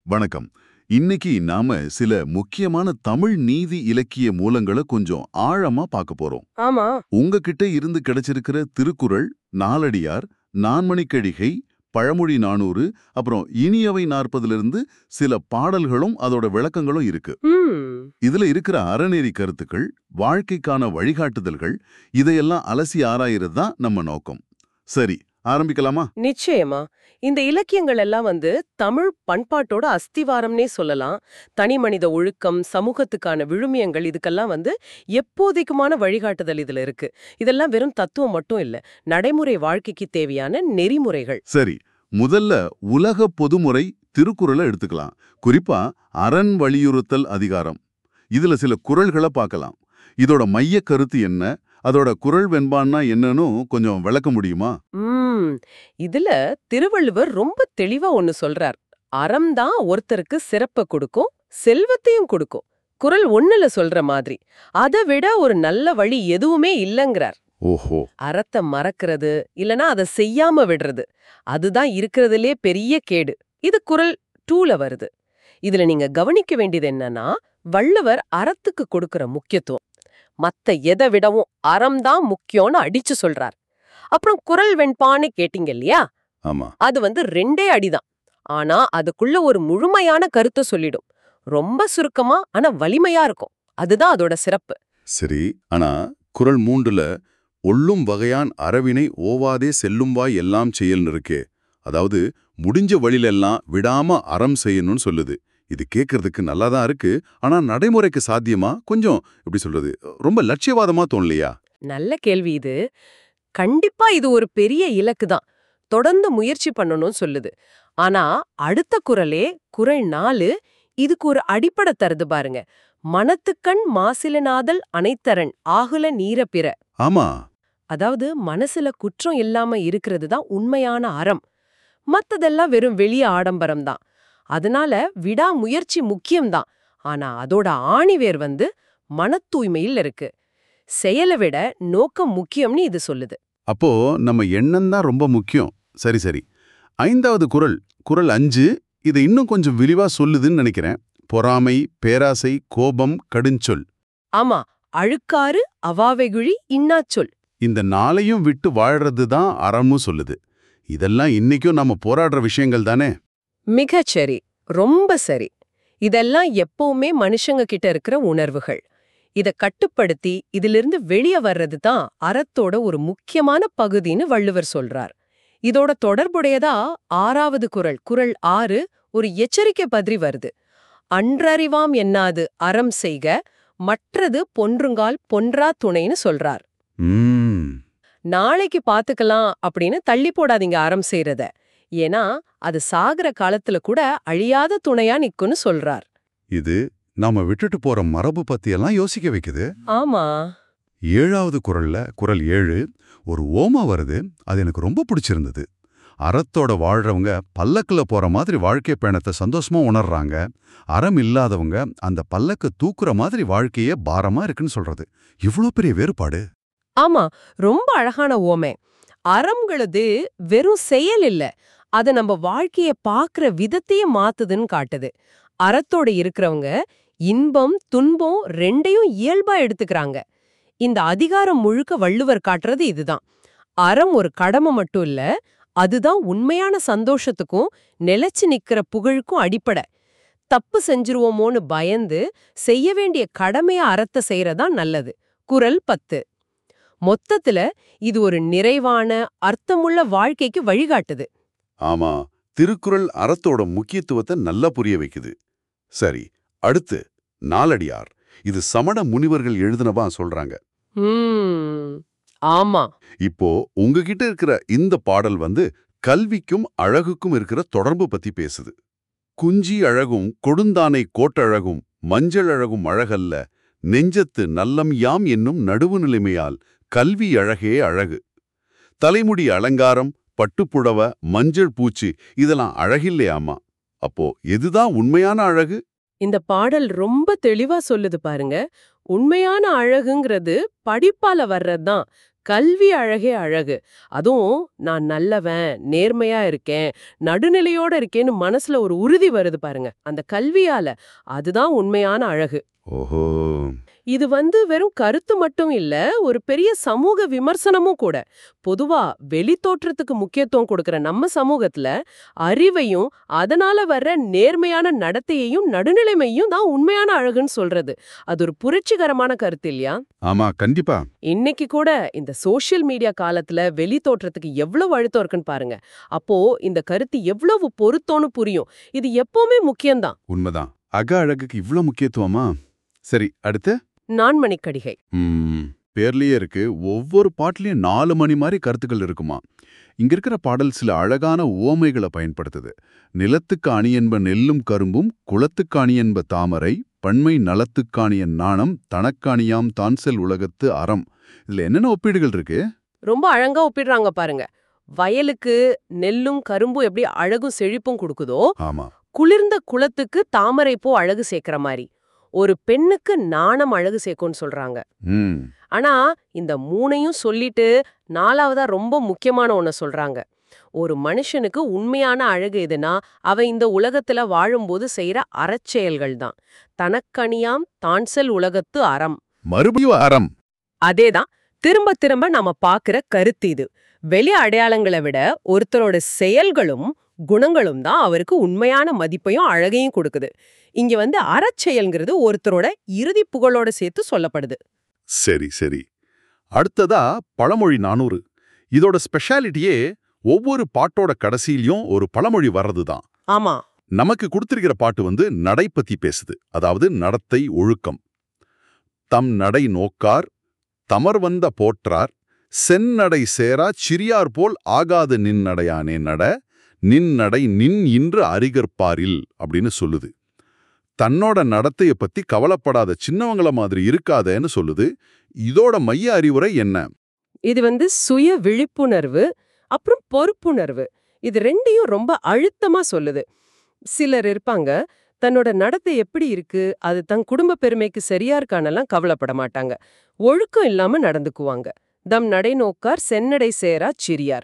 வணக்கம் இன்னைக்கு நாம சில முக்கியமான தமிழ் நீதி இலக்கிய மூலங்களை கொஞ்சம் ஆழமா பார்க்க போறோம் ஆமா உங்ககிட்ட இருந்து கிடைச்சிருக்கிற திருக்குறள் நாலடியார் நான்மணிக்கழிகை பழமொழி நானூறு அப்புறம் இனியவை நாற்பதிலிருந்து சில பாடல்களும் அதோட விளக்கங்களும் இருக்கு ம் இதுல இருக்கிற அறநெறி கருத்துக்கள் வாழ்க்கைக்கான வழிகாட்டுதல்கள் இதையெல்லாம் அலசி ஆராயிறது தான் நம்ம நோக்கம் சரி ஆரம்பிக்கலாமா நிச்சயமா இந்த இலக்கியங்கள் எல்லாம் வந்து தமிழ் பண்பாட்டோட அஸ்திவாரம்னே சொல்லலாம் தனி மனித ஒழுக்கம் சமூகத்துக்கான விழுமியங்கள் இதுக்கெல்லாம் வந்து எப்போதைக்குமான வழிகாட்டுதல் இதுல இருக்கு இதெல்லாம் வெறும் தத்துவம் மட்டும் இல்ல நடைமுறை வாழ்க்கைக்கு தேவையான நெறிமுறைகள் சரி முதல்ல உலக பொதுமுறை திருக்குறளை எடுத்துக்கலாம் குறிப்பா அரண் வலியுறுத்தல் அதிகாரம் இதுல சில குறள்களை பார்க்கலாம் இதோட மைய கருத்து என்ன அதோட குறள் வெண்பான்னா என்னன்னு கொஞ்சம் விளக்க முடியுமா ம் இதுல திருவள்ளுவர் ரொம்ப தெளிவா ஒன்னு சொல்றார் அறம் தான் ஒருத்தருக்கு சிறப்ப கொடுக்கும் செல்வத்தையும் கொடுக்கும் குறள் ஒண்ணுல சொல்ற மாதிரி அதை விட ஒரு நல்ல வழி எதுவுமே இல்லங்கறார் ஓஹோ அறத்தை மறக்கிறது இல்லனா அதை செய்யாம விடுறது அதுதான் இருக்கிறதுலே பெரிய கேடு இது குறள் டூல வருது இதுல நீங்க கவனிக்க வேண்டியது என்னன்னா வள்ளுவர் அறத்துக்கு கொடுக்கிற முக்கியத்துவம் மத்த எதை விடவும் அறம்தான் முக்கியம்னு அடிச்சு சொல்றார் அப்புறம் குறள் வெண்பான்னு கேட்டீங்க இல்லையா ஆமா அது வந்து ரெண்டே அடிதான் ஆனா அதுக்குள்ள ஒரு முழுமையான கருத்தை சொல்லிடும் ரொம்ப சுருக்கமா ஆனா வலிமையா இருக்கும் அதுதான் அதோட சிறப்பு சரி ஆனா குறள் மூண்டுல ஒள்ளும் வகையான் அறவினை ஓவாதே செல்லும் வாய் எல்லாம் செயல்னு இருக்கே அதாவது முடிஞ்ச வழிலெல்லாம் விடாம அறம் செய்யணும்னு சொல்லுது இது கேட்கறதுக்கு நல்லா தான் இருக்கு ஆனா நடைமுறைக்கு சாத்தியமா கொஞ்சம் எப்படி சொல்றது ரொம்ப லட்சியவாதமா தோணலையா நல்ல கேள்வி இது கண்டிப்பா இது ஒரு பெரிய இலக்கு தான் தொடர்ந்து முயற்சி பண்ணணும்னு சொல்லுது ஆனா அடுத்த குறளே குறள் நாலு இதுக்கு ஒரு அடிப்படை தருது பாருங்க மனத்துக்கண் மாசிலனாதல் அனைத்தரன் ஆகுல நீர பிற ஆமா அதாவது மனசுல குற்றம் இல்லாம இருக்கிறது தான் உண்மையான அறம் மத்ததெல்லாம் வெறும் வெளிய ஆடம்பரம் தான் அதனால விடாமுயற்சி முக்கியம்தான் ஆனா அதோட ஆணிவேர் வந்து மனத் தூய்மையில் இருக்கு செயலை விட நோக்கம் முக்கியம்னு இது சொல்லுது அப்போ நம்ம எண்ணம் தான் ரொம்ப முக்கியம் சரி சரி ஐந்தாவது குறள் குறள் அஞ்சு இதை இன்னும் கொஞ்சம் விரிவா சொல்லுதுன்னு நினைக்கிறேன் பொறாமை பேராசை கோபம் கடுஞ்சொல் ஆமா அழுக்காறு அவாவெகுழி இன்னாச்சொல் இந்த நாளையும் விட்டு வாழ்றது தான் அறமும் சொல்லுது இதெல்லாம் இன்னைக்கும் நம்ம போராடுற விஷயங்கள் தானே மிகச் சரி ரொம்ப சரி இதெல்லாம் எப்பவுமே மனுஷங்க கிட்ட இருக்கிற உணர்வுகள் இத கட்டுப்படுத்தி இதிலிருந்து வெளிய வர்றது தான் அறத்தோட ஒரு முக்கியமான பகுதின்னு வள்ளுவர் சொல்றார் இதோட தொடர்புடையதா ஆறாவது குறள் குறள் ஆறு ஒரு எச்சரிக்கை பத்ரி வருது அன்றறிவாம் என்னாது அறம் செய்க மற்றது பொன்றுங்கால் பொன்றா துணைன்னு சொல்றார் ம் நாளைக்கு பாத்துக்கலாம் அப்படின்னு தள்ளி போடாதீங்க அறம் செய்யறத ஏன்னா அது சாகுற காலத்துல கூட அழியாத துணையா நிக்குன்னு சொல்றார் இது நாம விட்டுட்டு போற மரபு பத்தியெல்லாம் யோசிக்க வைக்குது ஆமா ஏழாவது குறள்ல குறள் ஏழு ஒரு ஓமா வருது அது எனக்கு ரொம்ப பிடிச்சிருந்தது அறத்தோட வாழ்றவங்க பல்லக்குல போற மாதிரி வாழ்க்கை பயணத்தை சந்தோஷமா உணர்றாங்க அறம் இல்லாதவங்க அந்த பல்லக்கு தூக்குற மாதிரி வாழ்க்கையே பாரமா இருக்குன்னு சொல்றது இவ்ளோ பெரிய வேறுபாடு ஆமா ரொம்ப அழகான ஓமை அறம்களது வெறும் செயல் இல்ல அத நம்ம வாழ்க்கைய பாக்குற விதத்தையே மாத்துதுன்னு காட்டுது அறத்தோட இருக்கிறவங்க இன்பம் துன்பம் ரெண்டையும் இயல்பா எடுத்துக்கறாங்க இந்த அதிகாரம் முழுக்க வள்ளுவர் காட்டுறது இதுதான் அறம் ஒரு கடமை மட்டும் இல்ல அதுதான் உண்மையான சந்தோஷத்துக்கும் நிலைச்சு நிக்கிற புகழுக்கும் அடிப்படை தப்பு செஞ்சிருவோமோன்னு பயந்து செய்ய வேண்டிய கடமைய அறத்தை செய்யறதா நல்லது குறள் பத்து மொத்தத்துல இது ஒரு நிறைவான அர்த்தமுள்ள வாழ்க்கைக்கு வழிகாட்டுது ஆமா திருக்குறள் அறத்தோட முக்கியத்துவத்தை நல்லா புரிய வைக்குது சரி அடுத்து நாலடியார் இது சமண முனிவர்கள் எழுதினவா சொல்றாங்க ம், ஆமா இப்போ உங்ககிட்ட இருக்கிற இந்த பாடல் வந்து கல்விக்கும் அழகுக்கும் இருக்கிற தொடர்பு பத்தி பேசுது குஞ்சி அழகும் கொடுந்தானை கோட்டழகும் மஞ்சள் அழகும் அழகல்ல நெஞ்சத்து நல்லம் யாம் என்னும் நடுவு நிலைமையால் கல்வி அழகே அழகு தலைமுடி அலங்காரம் பட்டுப்புடவ மஞ்சள் பூச்சி இதெல்லாம் அழகில்லையாமா அப்போ எதுதான் உண்மையான அழகு இந்த பாடல் ரொம்ப தெளிவா சொல்லுது பாருங்க உண்மையான அழகுங்கிறது படிப்பால வர்றதுதான் கல்வி அழகே அழகு அதுவும் நான் நல்லவன் நேர்மையா இருக்கேன் நடுநிலையோட இருக்கேன்னு மனசுல ஒரு உறுதி வருது பாருங்க அந்த கல்வியால அதுதான் உண்மையான அழகு ஓஹோ இது வந்து வெறும் கருத்து மட்டும் இல்ல ஒரு பெரிய சமூக விமர்சனமும் கூட பொதுவா வெளித்தோற்றத்துக்கு முக்கியத்துவம் கொடுக்கிற நம்ம சமூகத்துல அறிவையும் அதனால வர்ற நேர்மையான நடத்தையையும் நடுநிலைமையும் தான் உண்மையான அழகுன்னு சொல்றது அது ஒரு புரட்சிகரமான கருத்து இல்லையா ஆமா கண்டிப்பா இன்னைக்கு கூட இந்த சோஷியல் மீடியா காலத்துல வெளித்தோற்றத்துக்கு எவ்வளவு அழுத்தம் இருக்குன்னு பாருங்க அப்போ இந்த கருத்து எவ்வளவு பொருத்தோன்னு புரியும் இது எப்பவுமே முக்கியம்தான் உண்மைதான் அக அழகுக்கு இவ்ளோ முக்கியத்துவமா சரி அடுத்து நான்மணிக்கடிகை ம், பேர்லயே இருக்கு ஒவ்வொரு பாட்டுலயும் நாலு மணி மாதிரி கருத்துக்கள் இருக்குமா இங்க இருக்கிற பாடல் சில அழகான உவமைகளை பயன்படுத்துது நிலத்துக்கு அணி என்ப நெல்லும் கரும்பும் குளத்துக்கு அணி என்ப தாமரை பண்மை நலத்துக்காணியன் நாணம் தனக்காணியாம் தான்செல் உலகத்து அறம் இதுல என்னென்ன ஒப்பீடுகள் இருக்கு ரொம்ப அழகா ஒப்பிடுறாங்க பாருங்க வயலுக்கு நெல்லும் கரும்பும் எப்படி அழகும் செழிப்பும் கொடுக்குதோ ஆமா குளிர்ந்த குளத்துக்கு தாமரை பூ அழகு சேர்க்கிற மாதிரி ஒரு பெண்ணுக்கு நாணம் அழகு சேர்க்கும்னு சொல்றாங்க ம் ஆனா இந்த மூணையும் சொல்லிட்டு நாலாவதா ரொம்ப முக்கியமான ஒன்ன சொல்றாங்க ஒரு மனுஷனுக்கு உண்மையான அழகு எதுனா அவ இந்த உலகத்துல வாழும்போது செய்யற அறச்செயல்கள் தான் தனக்கணியாம் தான்செல் உலகத்து அறம் மறுபடியும் அறம் அதேதான் திரும்ப திரும்ப நாம பாக்குற கருத்து இது வெளி அடையாளங்களை விட ஒருத்தரோட செயல்களும் குணங்களும் தான் அவருக்கு உண்மையான மதிப்பையும் அழகையும் கொடுக்குது இங்க வந்து அறச்செயல்ங்கிறது ஒருத்தரோட இறுதி புகழோட சேர்த்து சொல்லப்படுது சரி சரி அடுத்ததா பழமொழி நானூறு இதோட ஸ்பெஷாலிட்டியே ஒவ்வொரு பாட்டோட கடைசியிலயும் ஒரு பழமொழி வர்றதுதான் ஆமா நமக்கு கொடுத்திருக்கிற பாட்டு வந்து நடை பத்தி பேசுது அதாவது நடத்தை ஒழுக்கம் தம் நடை நோக்கார் தமர் வந்த போற்றார் செந்நடை சேரா சிறியார் போல் ஆகாது நின் நடையானே நட நின் நடை நின் இன்று அறிகற்பாரில் அப்படின்னு சொல்லுது தன்னோட நடத்தைய பத்தி கவலைப்படாத சின்னவங்கள மாதிரி இருக்காதேன்னு சொல்லுது இதோட மைய அறிவுரை என்ன இது வந்து சுய விழிப்புணர்வு அப்புறம் பொறுப்புணர்வு இது ரெண்டையும் ரொம்ப அழுத்தமா சொல்லுது சிலர் இருப்பாங்க தன்னோட நடத்தை எப்படி இருக்கு அது தன் குடும்ப பெருமைக்கு சரியா இருக்கானெல்லாம் கவலைப்பட மாட்டாங்க ஒழுக்கம் இல்லாம நடந்துக்குவாங்க தம் நடை நோக்கார் சென்னடை சேரா சிறியார்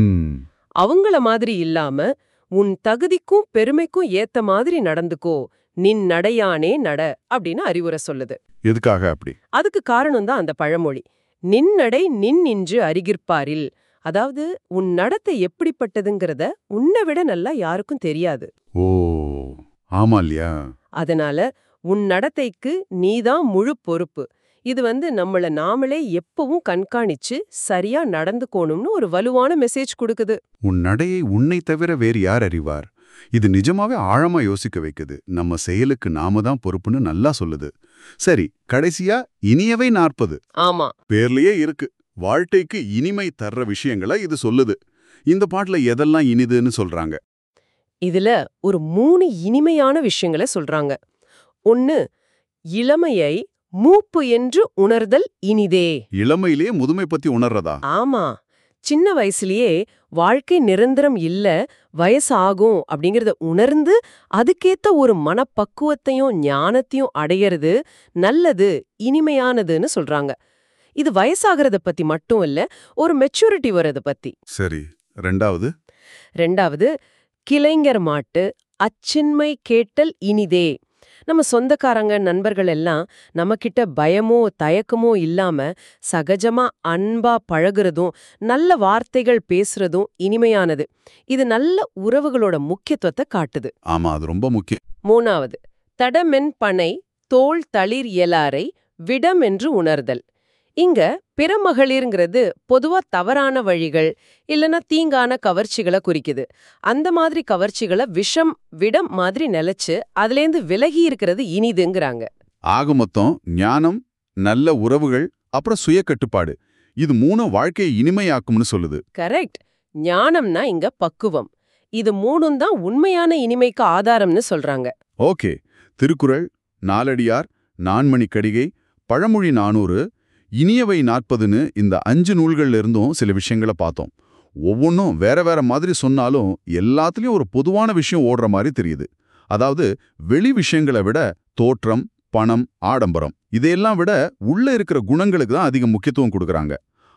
அவங்கள மாதிரி இல்லாம உன் தகுதிக்கும் பெருமைக்கும் ஏத்த மாதிரி நடந்துக்கோ நின் நடையானே நட அப்படின்னு அறிவுரை சொல்லுது எதுக்காக அப்படி அதுக்கு காரணம் தான் அந்த பழமொழி நின் நடை நின் நின்று அறிகிற்பாரில் அதாவது உன் நடத்தை எப்படிப்பட்டதுங்கிறத உன்னை விட நல்லா யாருக்கும் தெரியாது ஓ ஆமா இல்லையா அதனால உன் நடத்தைக்கு நீதான் முழு பொறுப்பு இது வந்து நம்மள நாமளே எப்பவும் கண்காணிச்சு சரியா நடந்துக்கோணும்னு ஒரு வலுவான மெசேஜ் கொடுக்குது உன் நடையை உன்னை தவிர வேறு யார் அறிவார் இது நிஜமாவே ஆழமா யோசிக்க வைக்குது நம்ம செயலுக்கு நாம தான் பொறுப்புன்னு நல்லா சொல்லுது சரி கடைசியா இனியவை நாற்பது ஆமா பேர்லயே இருக்கு வாழ்க்கைக்கு இனிமை தர்ற விஷயங்களை இது சொல்லுது இந்த பாட்டுல எதெல்லாம் இனிதுன்னு சொல்றாங்க இதுல ஒரு மூணு இனிமையான விஷயங்களை சொல்றாங்க ஒன்னு இளமையை மூப்பு என்று உணர்தல் இனிதே இளமையிலேயே முதுமை பத்தி உணர்றதா ஆமா சின்ன வயசுலயே வாழ்க்கை நிரந்தரம் இல்ல வயசு ஆகும் அப்படிங்கறத உணர்ந்து அதுக்கேத்த ஒரு மனப்பக்குவத்தையும் ஞானத்தையும் அடையறது நல்லது இனிமையானதுன்னு சொல்றாங்க இது வயசாகிறத பத்தி மட்டும் இல்ல ஒரு மெச்சூரிட்டி வர்றத பத்தி சரி ரெண்டாவது ரெண்டாவது கிளைஞர் மாட்டு அச்சின்மை கேட்டல் இனிதே நம்ம சொந்தக்காரங்க நண்பர்கள் எல்லாம் நம்மக்கிட்ட பயமோ தயக்கமோ இல்லாம சகஜமா அன்பா பழகுறதும் நல்ல வார்த்தைகள் பேசுறதும் இனிமையானது இது நல்ல உறவுகளோட முக்கியத்துவத்தை காட்டுது ஆமா அது ரொம்ப முக்கியம் மூணாவது தடமென் பனை தோள் தளிர் இயலாரை விடம் என்று உணர்தல் இங்க பிறமகளிர்ங்கிறது பொதுவா தவறான வழிகள் இல்லனா தீங்கான கவர்ச்சிகளை குறிக்குது அந்த மாதிரி கவர்ச்சிகளை விஷம் விடம் மாதிரி நிலைச்சு அதுலேருந்து விலகி இருக்கிறது இனிதுங்கிறாங்க ஆக மொத்தம் ஞானம் நல்ல உறவுகள் அப்புறம் சுய கட்டுப்பாடு இது மூணும் வாழ்க்கையை இனிமையாக்கும்னு சொல்லுது கரெக்ட் ஞானம்னா இங்க பக்குவம் இது மூணும் தான் உண்மையான இனிமைக்கு ஆதாரம்னு சொல்றாங்க ஓகே திருக்குறள் நாலடியார் நான்மணி கடிகை பழமொழி நானூறு இனியவை நாற்பதுன்னு இந்த அஞ்சு நூல்கள்ல இருந்தும் சில விஷயங்களை பார்த்தோம் ஒவ்வொன்றும் வேற வேற மாதிரி சொன்னாலும் எல்லாத்துலயும் ஒரு பொதுவான விஷயம் ஓடுற மாதிரி தெரியுது அதாவது வெளி விஷயங்களை விட தோற்றம் பணம் ஆடம்பரம் இதையெல்லாம் விட உள்ள இருக்கிற குணங்களுக்கு தான் அதிக முக்கியத்துவம் கொடுக்கறாங்க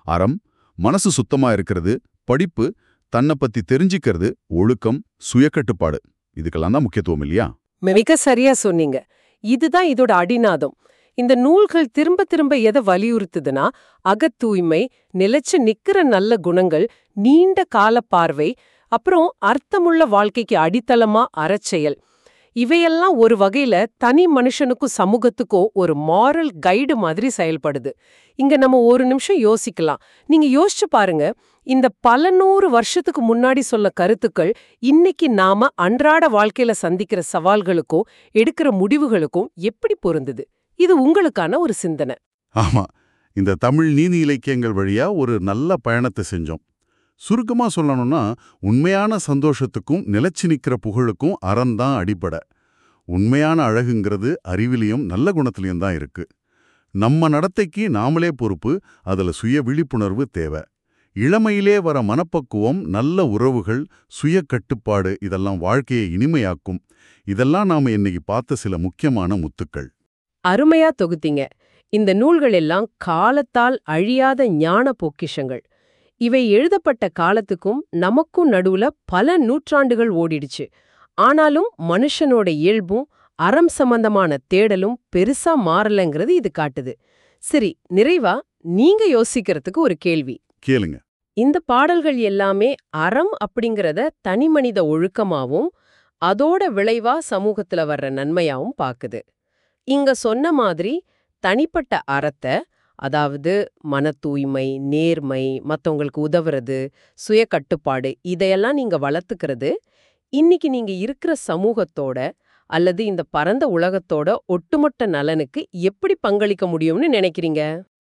அறம் மனசு சுத்தமா இருக்கிறது படிப்பு தன்னை பத்தி தெரிஞ்சுக்கிறது ஒழுக்கம் சுயக்கட்டுப்பாடு இதுக்கெல்லாம் தான் முக்கியத்துவம் இல்லையா மிக சரியா சொன்னீங்க இதுதான் இதோட அடிநாதம் இந்த நூல்கள் திரும்ப திரும்ப எதை வலியுறுத்துதுன்னா அகத் தூய்மை நிலைச்சு நிக்கிற நல்ல குணங்கள் நீண்ட கால பார்வை அப்புறம் அர்த்தமுள்ள வாழ்க்கைக்கு அடித்தளமா அறச்செயல் இவையெல்லாம் ஒரு வகையில தனி மனுஷனுக்கும் சமூகத்துக்கும் ஒரு மாரல் கைடு மாதிரி செயல்படுது இங்க நம்ம ஒரு நிமிஷம் யோசிக்கலாம் நீங்க யோசிச்சு பாருங்க இந்த பல நூறு வருஷத்துக்கு முன்னாடி சொன்ன கருத்துக்கள் இன்னைக்கு நாம அன்றாட வாழ்க்கையில சந்திக்கிற சவால்களுக்கும் எடுக்கிற முடிவுகளுக்கும் எப்படி பொருந்துது இது உங்களுக்கான ஒரு சிந்தனை ஆமா இந்த தமிழ் நீதி இலக்கியங்கள் வழியா ஒரு நல்ல பயணத்தை செஞ்சோம் சுருக்கமா சொல்லணும்னா உண்மையான சந்தோஷத்துக்கும் நிலைச்சு நிக்கிற புகழுக்கும் அறம்தான் அடிப்படை உண்மையான அழகுங்கிறது அறிவிலையும் நல்ல குணத்திலையும் தான் இருக்கு நம்ம நடத்தைக்கு நாமளே பொறுப்பு அதுல சுய விழிப்புணர்வு தேவை இளமையிலே வர மனப்பக்குவம் நல்ல உறவுகள் சுய கட்டுப்பாடு இதெல்லாம் வாழ்க்கையை இனிமையாக்கும் இதெல்லாம் நாம இன்னைக்கு பார்த்த சில முக்கியமான முத்துக்கள் அருமையா தொகுத்தீங்க இந்த நூல்கள் எல்லாம் காலத்தால் அழியாத ஞான பொக்கிஷங்கள் இவை எழுதப்பட்ட காலத்துக்கும் நமக்கும் நடுவுல பல நூற்றாண்டுகள் ஓடிடுச்சு ஆனாலும் மனுஷனோட இயல்பும் அறம் சம்பந்தமான தேடலும் பெருசா மாறலங்கிறது இது காட்டுது சரி நிறைவா நீங்க யோசிக்கிறதுக்கு ஒரு கேள்வி கேளுங்க இந்த பாடல்கள் எல்லாமே அறம் அப்படிங்கறத தனிமனித ஒழுக்கமாவும் அதோட விளைவா சமூகத்துல வர்ற நன்மையாவும் பாக்குது இங்க சொன்ன மாதிரி தனிப்பட்ட அறத்தை அதாவது மன தூய்மை நேர்மை மத்தவங்களுக்கு உதவுறது சுய கட்டுப்பாடு இதையெல்லாம் நீங்க வளர்த்துக்கிறது இன்னைக்கு நீங்க இருக்கிற சமூகத்தோட அல்லது இந்த பரந்த உலகத்தோட ஒட்டுமொத்த நலனுக்கு எப்படி பங்களிக்க முடியும்னு நினைக்கிறீங்க